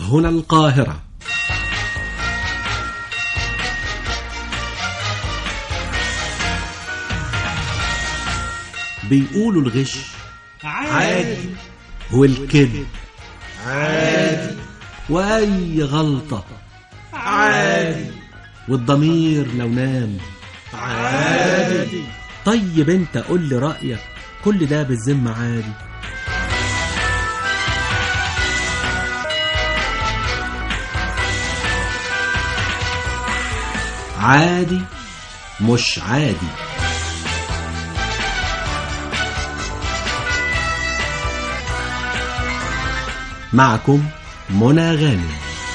هنا القاهرة بيقولوا الغش عادي والكذب عادي وأي غلطة عادي والضمير لو نام عادي طيب انت قول لي رأيك كل ده بالذمة عادي عادي مش عادي معكم منى غانم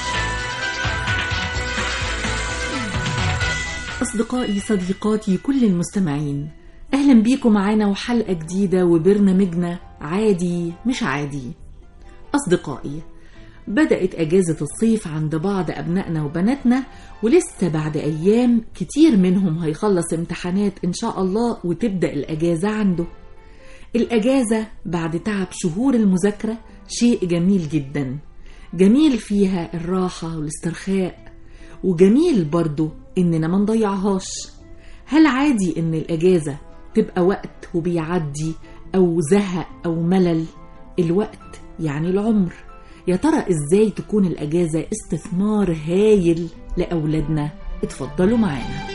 أصدقائي صديقاتي كل المستمعين أهلا بيكم معانا وحلقة جديدة وبرنامجنا عادي مش عادي أصدقائي بدأت أجازة الصيف عند بعض أبنائنا وبناتنا ولسه بعد أيام كتير منهم هيخلص امتحانات إن شاء الله وتبدأ الأجازة عنده الأجازة بعد تعب شهور المذاكرة شيء جميل جدا جميل فيها الراحة والاسترخاء وجميل برضو إننا ما نضيعهاش هل عادي إن الأجازة تبقى وقت وبيعدي أو زهق أو ملل الوقت يعني العمر يا ترى إزاي تكون الأجازة استثمار هايل لأولادنا اتفضلوا معانا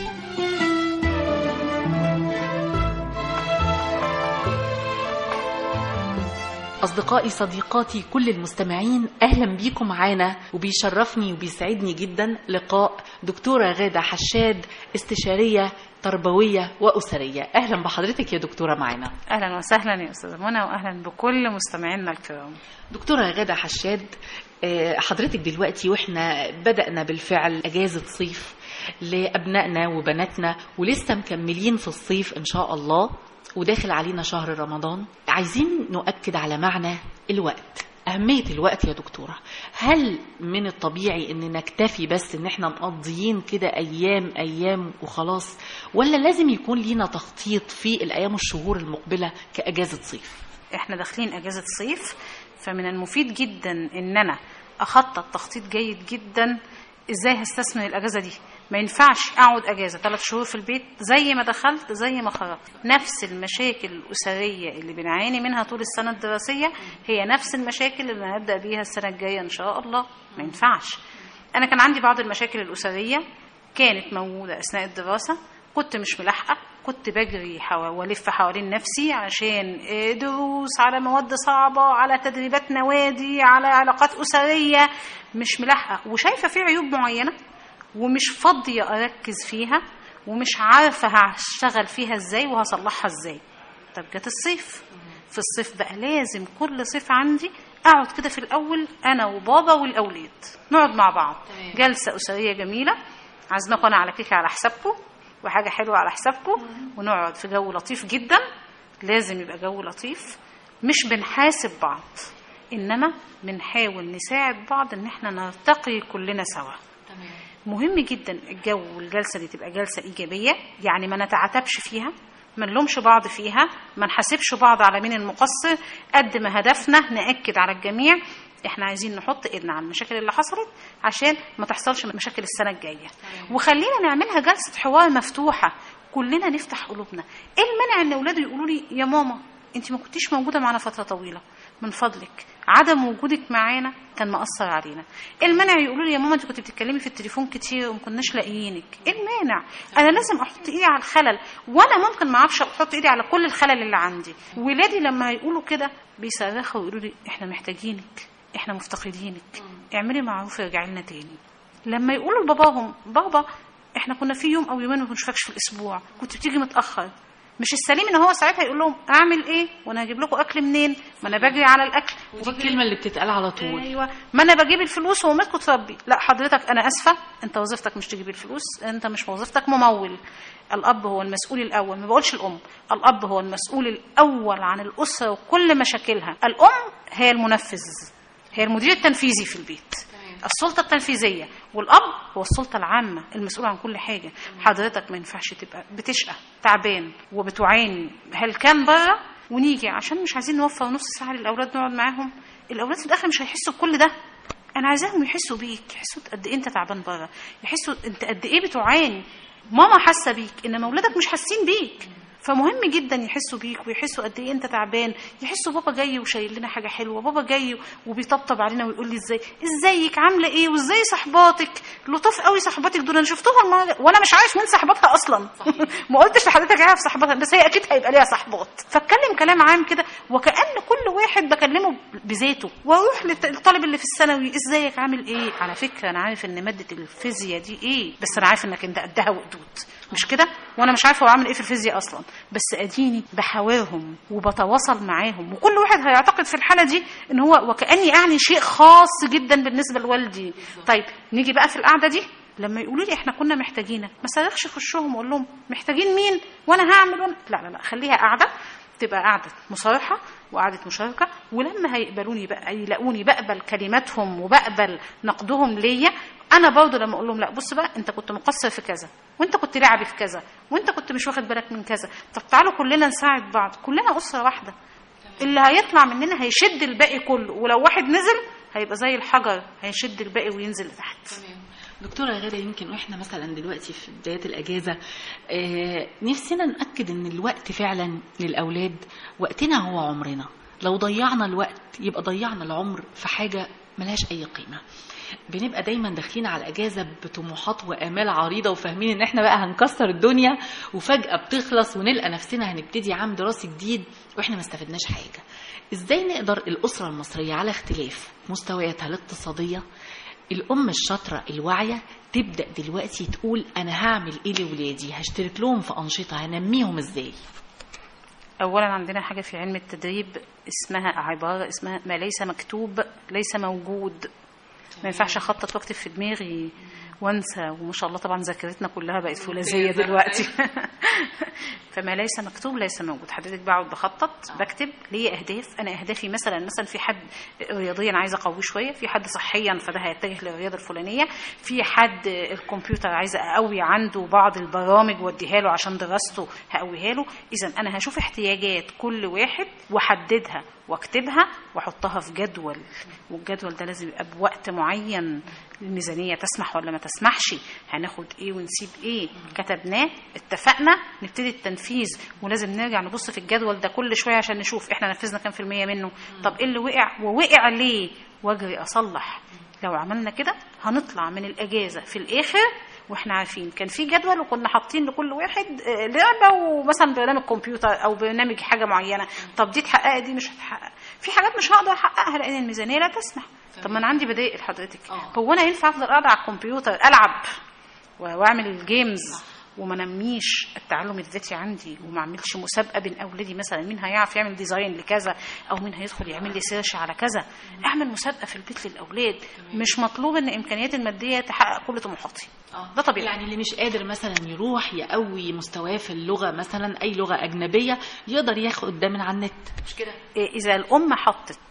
أصدقائي صديقاتي كل المستمعين أهلا بيكم معانا وبيشرفني وبيسعدني جدا لقاء دكتورة غادة حشاد استشارية تربوية وأسرية أهلا بحضرتك يا دكتورة معانا اهلا وسهلا يا استاذه منى واهلا بكل مستمعينا الكرام دكتورة غادة حشاد آه، حضرتك دلوقتي واحنا بدأنا بالفعل أجازة صيف لأبنائنا وبناتنا ولسه مكملين في الصيف إن شاء الله وداخل علينا شهر رمضان عايزين نؤكد على معنى الوقت أهمية الوقت يا دكتورة هل من الطبيعي إن نكتفي بس إن إحنا مقضيين كده أيام أيام وخلاص ولا لازم يكون لينا تخطيط في الأيام والشهور المقبلة كأجازة صيف احنا داخلين اجازه صيف فمن المفيد جدا ان انا اخطط تخطيط جيد جدا ازاي هستثمر الاجازه دي ما ينفعش اقعد اجازه ثلاث شهور في البيت زي ما دخلت زي ما خرجت نفس المشاكل الاسريه اللي بنعاني منها طول السنه الدراسيه هي نفس المشاكل اللي هنبدا بيها السنه الجايه ان شاء الله ما ينفعش انا كان عندي بعض المشاكل الاسريه كانت موجوده اثناء الدراسه كنت مش ملاحقه كنت بجري حوا- والف حوالين نفسي عشان آه، دروس على مواد صعبه على تدريبات نوادي على علاقات اسريه مش ملاحقه وشايفه في عيوب معينه ومش فاضيه اركز فيها ومش عارفه هشتغل فيها ازاي وهصلحها ازاي طب جت الصيف في الصيف بقى لازم كل صيف عندي اقعد كده في الاول انا وبابا والاولاد نقعد مع بعض جلسه اسريه جميله عازماكم انا على كيكه على حسابكم وحاجه حلوه على حسابكم ونقعد في جو لطيف جدا لازم يبقى جو لطيف مش بنحاسب بعض انما بنحاول نساعد بعض ان احنا نرتقي كلنا سوا مهم جدا الجو والجلسه دي تبقى جلسه ايجابيه يعني ما نتعاتبش فيها ما نلومش بعض فيها ما نحاسبش بعض على مين المقصر قد ما هدفنا ناكد على الجميع احنا عايزين نحط ايدنا على المشاكل اللي حصلت عشان ما تحصلش مشاكل السنه الجايه وخلينا نعملها جلسه حوار مفتوحه كلنا نفتح قلوبنا ايه المانع ان اولاده يقولوا لي يا ماما انت ما كنتيش موجوده معانا فتره طويله من فضلك عدم وجودك معانا كان مأثر علينا ايه المانع يقولوا لي يا ماما انت كنت بتتكلمي في التليفون كتير وما كناش لاقيينك ايه المانع انا لازم احط ايدي على الخلل وانا ممكن ما اعرفش احط ايدي على كل الخلل اللي عندي ولادي لما هيقولوا كده بيصرخوا ويقولوا لي احنا محتاجينك احنا مفتقدينك اعملي معروف ارجعي لنا تاني لما يقولوا لباباهم بابا احنا كنا في يوم او يومين ما بنشوفكش في الاسبوع كنت بتيجي متاخر مش السليم ان هو ساعتها يقول لهم اعمل ايه وانا هجيب لكم اكل منين ما انا بجري على الاكل ودي الكلمة اللي بتتقال على طول ايوه ما انا بجيب الفلوس وامتكم تربي لا حضرتك انا اسفه انت وظيفتك مش تجيب الفلوس انت مش وظيفتك ممول الاب هو المسؤول الاول ما بقولش الام الاب هو المسؤول الاول عن الاسره وكل مشاكلها الام هي المنفذ هي المدير التنفيذي في البيت السلطة التنفيذية والأب هو السلطة العامة المسؤول عن كل حاجة حضرتك ما ينفعش تبقى بتشقى تعبان وبتعاني هل كان بره ونيجي عشان مش عايزين نوفر نص ساعة للأولاد نقعد معاهم الأولاد في الآخر مش هيحسوا بكل ده انا عايزاهم يحسوا بيك يحسوا قد ايه انت تعبان بره يحسوا انت قد ايه بتعاني ماما حاسه بيك انما اولادك مش حاسين بيك فمهم جدا يحسوا بيك ويحسوا قد ايه انت تعبان يحسوا بابا جاي وشايل لنا حاجه حلوه بابا جاي وبيطبطب علينا ويقول لي ازاي ازيك عامله ايه وازاي صحباتك لطاف قوي صحباتك دول انا شفتهم المره وانا مش عارف مين صحباتها اصلا ما قلتش لحضرتك عارف صحباتها بس هي اكيد هيبقى ليها صحبات فاتكلم كلام عام كده وكان كل واحد بكلمه بذاته واروح للط- للطالب اللي في الثانوي ازيك عامل ايه على فكره انا عارف ان ماده الفيزياء دي ايه بس انا عارف انك انت قدها وقدود مش كده وانا مش عارفه هو عامل ايه في الفيزياء اصلا بس اديني بحاورهم وبتواصل معاهم وكل واحد هيعتقد في الحاله دي ان هو وكاني اعني شيء خاص جدا بالنسبه لوالدي طيب نيجي بقى في القعده دي لما يقولوا لي احنا كنا محتاجينك ما صرخش في وشهم واقول لهم محتاجين مين وانا هعمل وانا لا لا لا خليها قاعده تبقى قعدة مصارحة وقعدة مشاركة ولما هيقبلوني بقى يلاقوني بقبل كلماتهم وبقبل نقدهم ليا انا برضه لما اقول لهم لا بص بقى انت كنت مقصر في كذا وانت كنت لعبي في كذا وانت كنت مش واخد بالك من كذا طب تعالوا كلنا نساعد بعض كلنا اسره واحده اللي هيطلع مننا هيشد الباقي كله ولو واحد نزل هيبقى زي الحجر هيشد الباقي وينزل لتحت دكتورة غادة يمكن واحنا مثلا دلوقتي في بداية الأجازة آه نفسنا نأكد إن الوقت فعلا للأولاد وقتنا هو عمرنا لو ضيعنا الوقت يبقى ضيعنا العمر في حاجة ملهاش أي قيمة بنبقى دايما داخلين على الأجازة بطموحات وآمال عريضة وفاهمين إن احنا بقى هنكسر الدنيا وفجأة بتخلص ونلقى نفسنا هنبتدي عام دراسي جديد واحنا ما استفدناش حاجة ازاي نقدر الأسرة المصرية على اختلاف مستوياتها الاقتصادية الأم الشاطرة الواعية تبدأ دلوقتي تقول أنا هعمل إيه لولادي هشترك لهم في أنشطة هنميهم إزاي اولا عندنا حاجه في علم التدريب اسمها عباره اسمها ما ليس مكتوب ليس موجود ما ينفعش اخطط واكتب في دماغي وانسى وما شاء الله طبعا ذاكرتنا كلها بقت فولاذيه دلوقتي فما ليس مكتوب ليس موجود حضرتك بقعد بخطط بكتب ليا اهداف انا اهدافي مثلا مثلا في حد رياضيا عايزه اقويه شويه في حد صحيا فده هيتجه للرياضه الفلانيه في حد الكمبيوتر عايزه اقوي عنده بعض البرامج واديها له عشان دراسته هقويها له اذا انا هشوف احتياجات كل واحد واحددها واكتبها واحطها في جدول والجدول ده لازم يبقى بوقت معين الميزانيه تسمح ولا ما تسمحش هناخد ايه ونسيب ايه كتبناه اتفقنا نبتدي التنفيذ ولازم نرجع نبص في الجدول ده كل شويه عشان نشوف احنا نفذنا كام في الميه منه طب ايه اللي وقع ووقع ليه واجري اصلح لو عملنا كده هنطلع من الاجازه في الاخر واحنا عارفين كان في جدول وكنا حاطين لكل واحد آه، لعبه ومثلا برنامج كمبيوتر او برنامج حاجه معينه طب دي اتحققت دي مش هتحقق في حاجات مش هقدر احققها لان الميزانيه لا تسمح طب ما انا عندي بدائل حضرتك هو انا ينفع افضل قاعده على الكمبيوتر العب و- واعمل جيمز وما نميش التعلم الذاتي عندي وما اعملش مسابقه بين اولادي مثلا مين هيعرف يعمل ديزاين لكذا او مين هيدخل يعمل لي سيرش على كذا اعمل مسابقه في البيت للاولاد مش مطلوب ان امكانياتي الماديه تحقق كل طموحاتي ده طبيعي يعني اللي مش قادر مثلا يروح يقوي مستواه في اللغة مثلا أي لغة أجنبية يقدر ياخد ده من على النت مش كده إيه، اذا الام حطت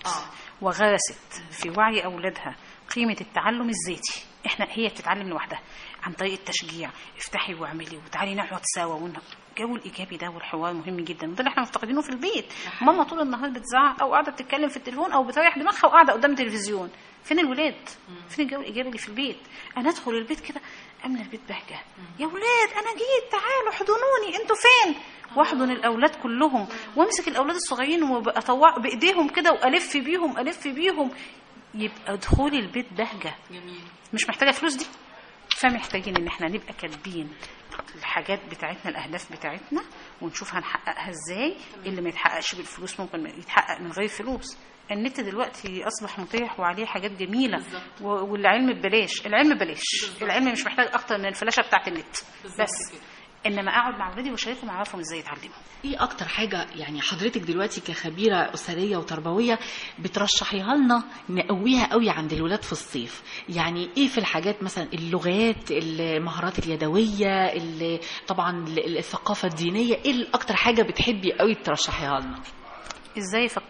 وغرست في وعي اولادها قيمه التعلم الذاتي احنا هي بتتعلم لوحدها عن طريق التشجيع افتحي واعملي وتعالي نقعد سوا ون- الجو الايجابي ده والحوار مهم جدا وده اللي احنا مفتقدينه في البيت ماما طول النهار بتزعق او قاعده بتتكلم في التليفون او بتريح دماغها وقاعده قدام التلفزيون فين الولاد فين الجو الايجابي اللي في البيت انا ادخل البيت كده املى البيت بهجه يا ولاد انا جيت تعالوا احضنوني انتوا فين واحضن الاولاد كلهم وامسك الاولاد الصغيرين واطوع بايديهم كده والف بيهم الف بيهم يبقى دخولي البيت بهجه جميل مش محتاجه فلوس دي فمحتاجين ان احنا نبقى كاتبين الحاجات بتاعتنا الاهداف بتاعتنا ونشوف هنحققها ازاي اللي ما يتحققش بالفلوس ممكن يتحقق من غير فلوس النت دلوقتي اصبح متاح وعليه حاجات جميله و- والعلم ببلاش العلم ببلاش العلم مش محتاج اكتر من الفلاشه بتاعت النت بس انما اقعد مع اولادي واشاركهم اعرفهم ازاي يتعلموا ايه اكتر حاجة يعني حضرتك دلوقتي كخبيرة اسرية وتربوية بترشحيها لنا نقويها قوي عند الولاد في الصيف يعني ايه في الحاجات مثلا اللغات المهارات اليدوية ال- طبعا الثقافة الدينية ايه اكتر حاجة بتحبي قوي ترشحيها لنا ازاي يفكروا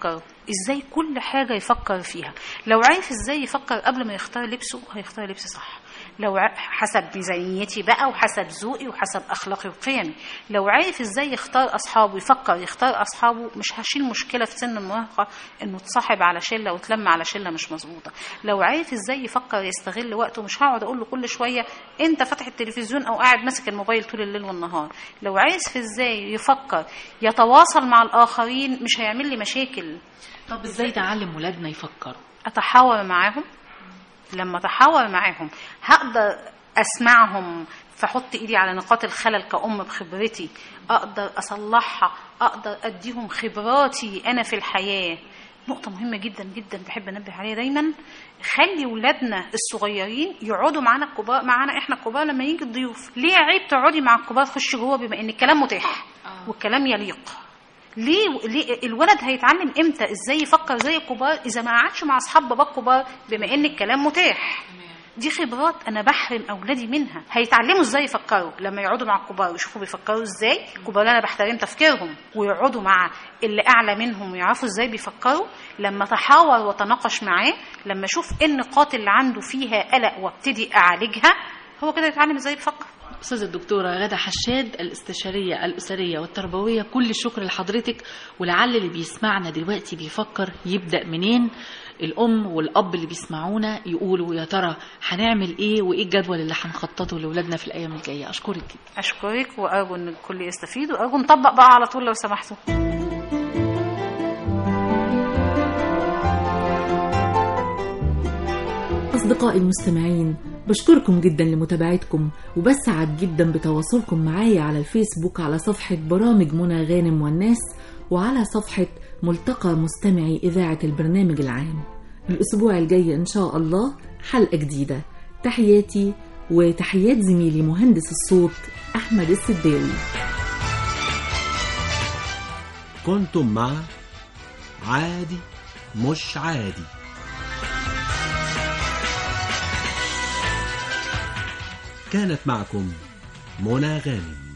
ازاي كل حاجه يفكر فيها لو عارف ازاي يفكر قبل ما يختار لبسه هيختار لبس صح لو ع- حسب ميزانيتي بقى وحسب ذوقي وحسب اخلاقي وقيمي لو عارف ازاي يختار اصحابه يفكر يختار اصحابه مش هشيل مشكله في سن المراهقه انه تصاحب على شله وتلم على شله مش مظبوطه لو عارف ازاي يفكر يستغل وقته مش هقعد اقول له كل شويه انت فاتح التلفزيون او قاعد ماسك الموبايل طول الليل والنهار لو عارف ازاي يفكر يتواصل مع الاخرين مش هيعمل لي مشاكل طب ازاي تعلم ولادنا يفكروا اتحاور معاهم لما اتحاور معاهم هقدر اسمعهم فاحط ايدي على نقاط الخلل كأم بخبرتي اقدر اصلحها اقدر اديهم خبراتي انا في الحياه نقطة مهمة جدا جدا بحب انبه عليها دايما خلي ولادنا الصغيرين يقعدوا معانا الكبار معانا احنا الكبار لما يجي الضيوف ليه عيب تقعدي مع الكبار تخشي جوه بما ان الكلام متاح والكلام يليق ليه ليه الولد هيتعلم امتى ازاي يفكر زي الكبار اذا ما قعدش مع اصحاب بابا الكبار بما ان الكلام متاح دي خبرات انا بحرم اولادي منها هيتعلموا ازاي يفكروا لما يقعدوا مع الكبار ويشوفوا بيفكروا ازاي الكبار انا بحترم تفكيرهم ويقعدوا مع اللي اعلى منهم ويعرفوا ازاي بيفكروا لما اتحاور واتناقش معاه لما اشوف ايه النقاط اللي عنده فيها قلق وابتدي اعالجها هو كده يتعلم ازاي يفكر أستاذة الدكتورة غادة حشاد الاستشارية الأسرية والتربوية كل الشكر لحضرتك ولعل اللي بيسمعنا دلوقتي بيفكر يبدأ منين الأم والأب اللي بيسمعونا يقولوا يا ترى هنعمل إيه وإيه الجدول اللي هنخططه لأولادنا في الأيام الجاية أشكرك جدا اشكرك وارجو ان الكل يستفيد وارجو نطبق بقى على طول لو سمحتوا أصدقائي المستمعين بشكركم جدا لمتابعتكم وبسعد جدا بتواصلكم معايا على الفيسبوك على صفحة برامج منى غانم والناس وعلى صفحة ملتقى مستمعي إذاعة البرنامج العام الأسبوع الجاي إن شاء الله حلقة جديدة تحياتي وتحيات زميلي مهندس الصوت أحمد السداوي كنتم مع عادي مش عادي كانت معكم منى غانم